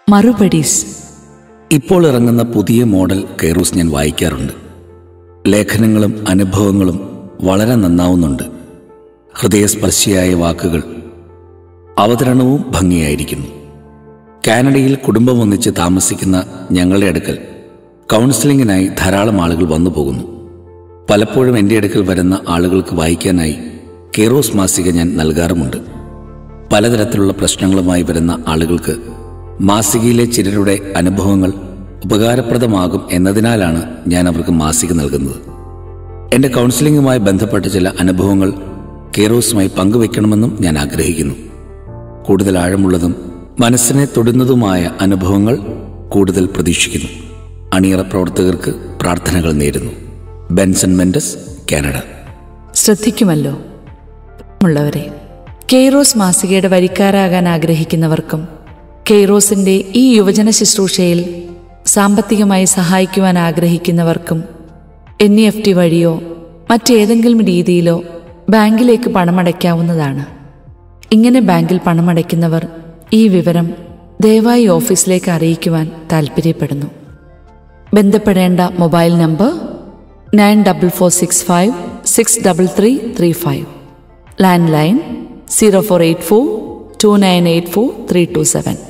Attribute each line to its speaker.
Speaker 1: മറുപടീസ്
Speaker 2: ഇപ്പോൾ ഇറങ്ങുന്ന പുതിയ മോഡൽ കെയറൂസ് ഞാൻ വായിക്കാറുണ്ട് ലേഖനങ്ങളും അനുഭവങ്ങളും വളരെ നന്നാവുന്നുണ്ട് ഹൃദയസ്പർശിയായ വാക്കുകൾ അവതരണവും ഭംഗിയായിരിക്കുന്നു കാനഡയിൽ കുടുംബം ഒന്നിച്ച് താമസിക്കുന്ന ഞങ്ങളുടെ അടുക്കൽ കൗൺസിലിങ്ങിനായി ധാരാളം ആളുകൾ വന്നു പോകുന്നു പലപ്പോഴും എൻ്റെ അടുക്കൽ വരുന്ന ആളുകൾക്ക് വായിക്കാനായി കെയറോസ് മാസിക ഞാൻ നൽകാറുമുണ്ട് പലതരത്തിലുള്ള പ്രശ്നങ്ങളുമായി വരുന്ന ആളുകൾക്ക് മാസികയിലെ ചിലരുടെ അനുഭവങ്ങൾ ഉപകാരപ്രദമാകും എന്നതിനാലാണ് ഞാൻ അവർക്ക് മാസിക നൽകുന്നത് എൻ്റെ കൗൺസിലിംഗുമായി ബന്ധപ്പെട്ട ചില അനുഭവങ്ങൾ കെയറോസുമായി പങ്കുവെക്കണമെന്നും ഞാൻ ആഗ്രഹിക്കുന്നു കൂടുതൽ ആഴമുള്ളതും മനസ്സിനെ തൊടുന്നതുമായ അനുഭവങ്ങൾ കൂടുതൽ പ്രതീക്ഷിക്കുന്നു അണിയറ പ്രവർത്തകർക്ക് പ്രാർത്ഥനകൾ നേരുന്നു ബെൻസൺ മെൻഡസ് കാനഡ
Speaker 1: ശ്രദ്ധിക്കുമല്ലോ ഉള്ളവരെ കെയ്റോസ് മാസികയുടെ വരിക്കാരാകാൻ ആഗ്രഹിക്കുന്നവർക്കും കെയ്റോസിന്റെ ഈ യുവജന ശുശ്രൂഷയിൽ സാമ്പത്തികമായി സഹായിക്കുവാൻ ആഗ്രഹിക്കുന്നവർക്കും എൻ ഇ എഫ് ടി വഴിയോ മറ്റേതെങ്കിലും രീതിയിലോ ബാങ്കിലേക്ക് പണമടയ്ക്കാവുന്നതാണ് ഇങ്ങനെ ബാങ്കിൽ പണമടയ്ക്കുന്നവർ ഈ വിവരം ദയവായി ഓഫീസിലേക്ക് അറിയിക്കുവാൻ താൽപ്പര്യപ്പെടുന്നു ബന്ധപ്പെടേണ്ട mobile number nine double four six five six double three three five land line zero four eight four two nine eight four three two seven